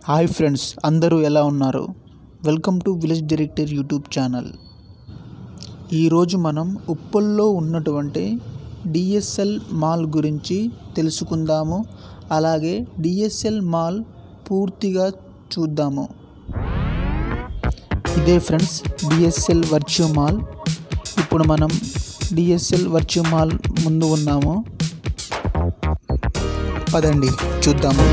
hi friends అందరూ ఎలా ఉన్నారు welcome to village director YouTube channel ఈరోజు మనం ఉప్పల్లో ఉన్నటువంటి డిఎస్ఎల్ మాల్ గురించి తెలుసుకుందాము అలాగే డిఎస్ఎల్ మాల్ పూర్తిగా చూద్దాము ఇదే ఫ్రెండ్స్ డిఎస్ఎల్ వర్చ్యూ మాల్ ఇప్పుడు మనం డిఎస్ఎల్ వర్చ్యూ మాల్ ముందు ఉన్నాము పదండి చూద్దాము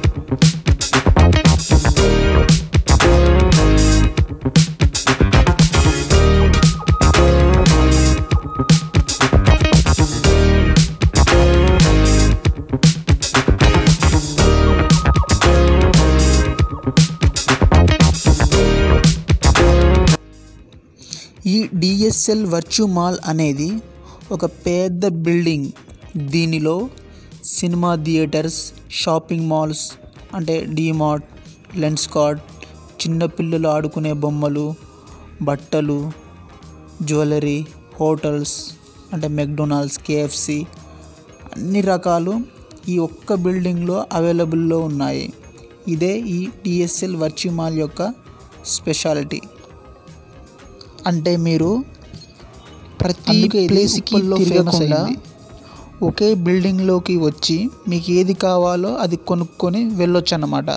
ఈ డిఎస్ఎల్ వర్చ్యూ మాల్ అనేది ఒక పెద్ద బిల్డింగ్ దీనిలో సినిమా థియేటర్స్ షాపింగ్ మాల్స్ అంటే డీమార్ట్ లెన్స్ కార్డ్ చిన్నపిల్లలు ఆడుకునే బొమ్మలు బట్టలు జ్యువెలరీ హోటల్స్ అంటే మెక్డొనాల్డ్స్ కేఎఫ్సి అన్ని రకాలు ఈ ఒక్క బిల్డింగ్లో అవైలబుల్లో ఉన్నాయి ఇదే ఈ డిఎస్ఎల్ వర్చ్యూ మాల్ యొక్క స్పెషాలిటీ అంటే మీరు ప్రతి ప్లేస్కి తిరగకుండా ఒకే బిల్డింగ్లోకి వచ్చి మీకు ఏది కావాలో అది కొనుక్కొని వెళ్ళొచ్చు అన్నమాట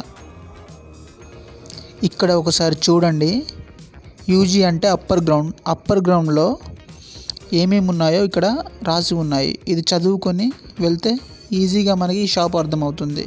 ఇక్కడ ఒకసారి చూడండి యూజీ అంటే అప్పర్ గ్రౌండ్ అప్పర్ గ్రౌండ్లో ఏమేమి ఉన్నాయో ఇక్కడ రాసి ఉన్నాయి ఇది చదువుకొని వెళ్తే ఈజీగా మనకి ఈ షాప్ అర్థమవుతుంది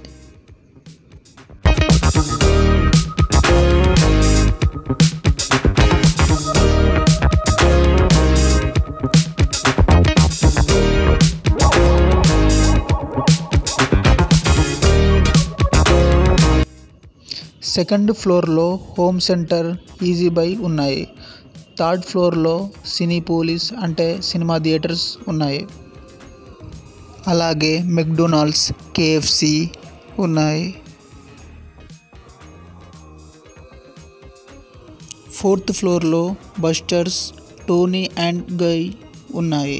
సెకండ్ ఫ్లోర్లో హోమ్ సెంటర్ ఈజీ బై ఉన్నాయి థర్డ్ ఫ్లోర్లో సినీ పోలీస్ అంటే సినిమా థియేటర్స్ ఉన్నాయి అలాగే మెక్డొనాల్డ్స్ కేఎఫ్సి ఉన్నాయి ఫోర్త్ ఫ్లోర్లో బస్టర్స్ టోనీ అండ్ గై ఉన్నాయి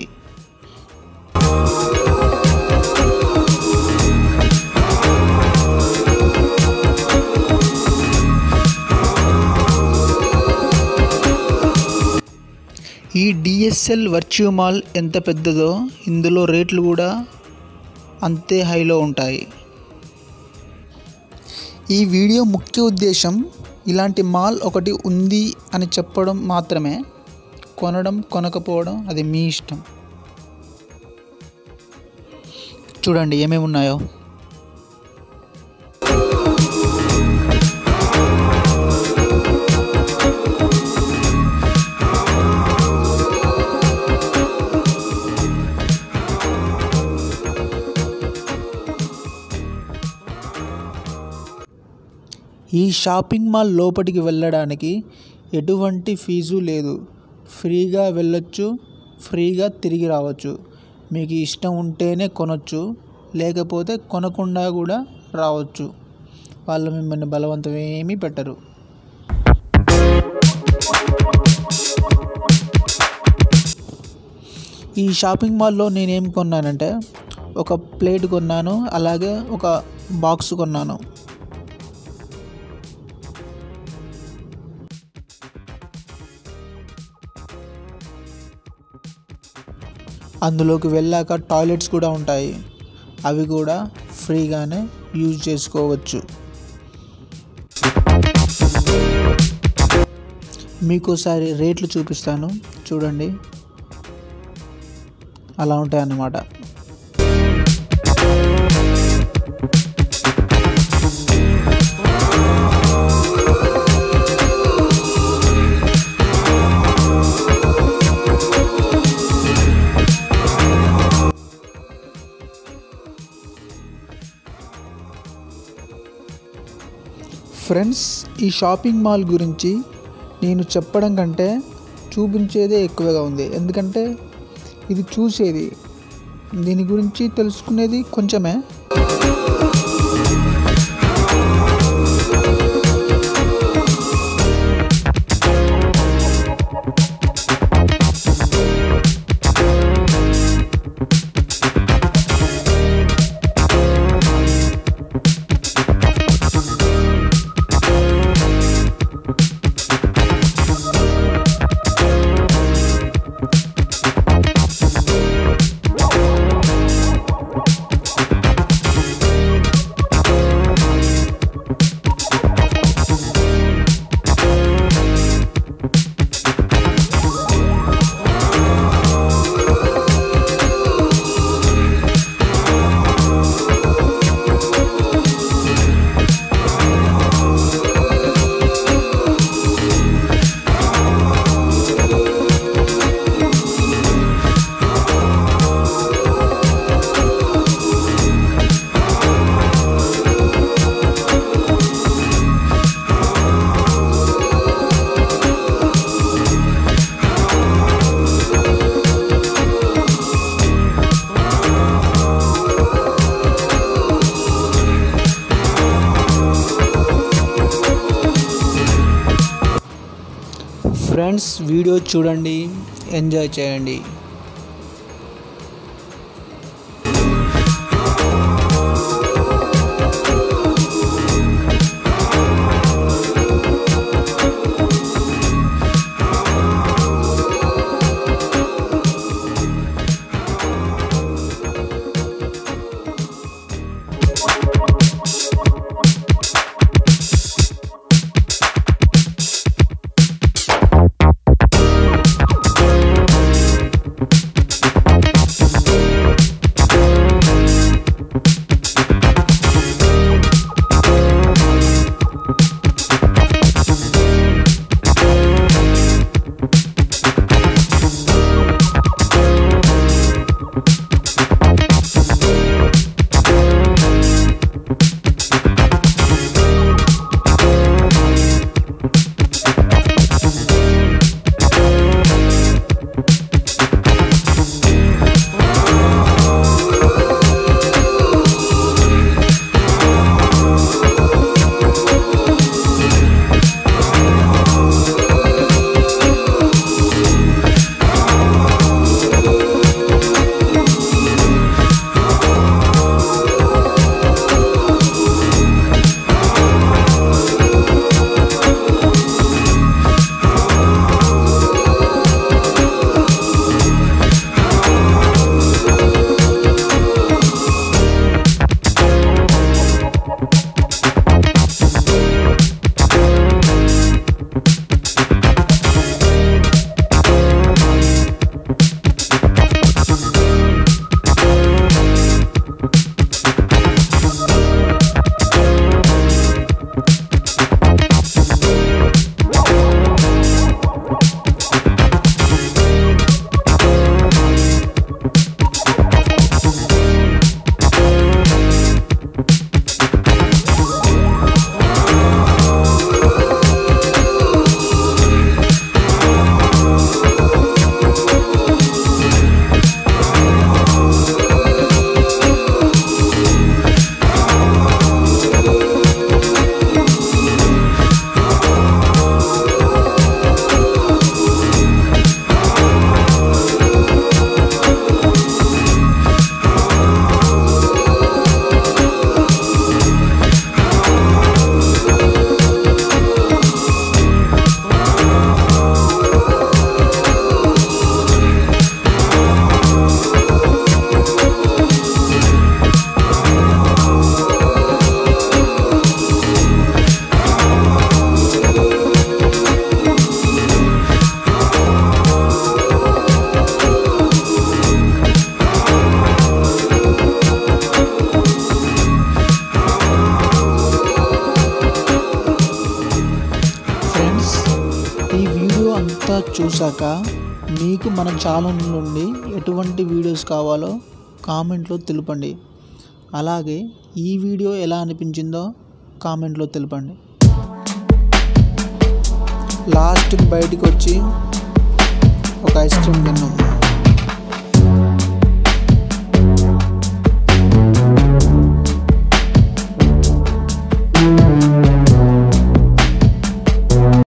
ఈ డిఎస్ఎల్ వర్చ్యూ మాల్ ఎంత పెద్దదో ఇందులో రేట్లు కూడా అంతే హైలో ఉంటాయి ఈ వీడియో ముఖ్య ఉద్దేశం ఇలాంటి మాల్ ఒకటి ఉంది అని చెప్పడం మాత్రమే కొనడం కొనకపోవడం అది మీ ఇష్టం చూడండి ఏమేమి ఉన్నాయో ఈ షాపింగ్ మాల్ లోపలికి వెళ్ళడానికి ఎటువంటి ఫీజు లేదు ఫ్రీగా వెళ్ళొచ్చు ఫ్రీగా తిరిగి రావచ్చు మీకు ఇష్టం ఉంటేనే కొనొచ్చు లేకపోతే కొనకుండా కూడా రావచ్చు వాళ్ళు మిమ్మల్ని బలవంతం ఏమీ పెట్టరు ఈ షాపింగ్ మాల్లో నేనేం కొన్నానంటే ఒక ప్లేట్ కొన్నాను అలాగే ఒక బాక్స్ కొన్నాను అందులోకి వెళ్ళాక టాయిలెట్స్ కూడా ఉంటాయి అవి కూడా ఫ్రీగానే యూజ్ చేసుకోవచ్చు మీకు ఒకసారి రేట్లు చూపిస్తాను చూడండి అలా ఉంటాయి అన్నమాట ఫ్రెండ్స్ ఈ షాపింగ్ మాల్ గురించి నేను చెప్పడం కంటే చూపించేదే ఎక్కువగా ఉంది ఎందుకంటే ఇది చూసేది దీని గురించి తెలుసుకునేది కొంచెమే ఫ్రెండ్స్ వీడియో చూడండి ఎంజాయ్ చేయండి ఫ్రెండ్స్ ఈ వీడియో అంతా చూశాక మీకు మన ఛానల్ నుండి ఎటువంటి వీడియోస్ కావాలో కామెంట్లో తెలుపండి అలాగే ఈ వీడియో ఎలా అనిపించిందో కామెంట్లో తెలుపండి లాస్ట్ బయటికి వచ్చి ఒక ఐస్ క్రీమ్ తిన్నాం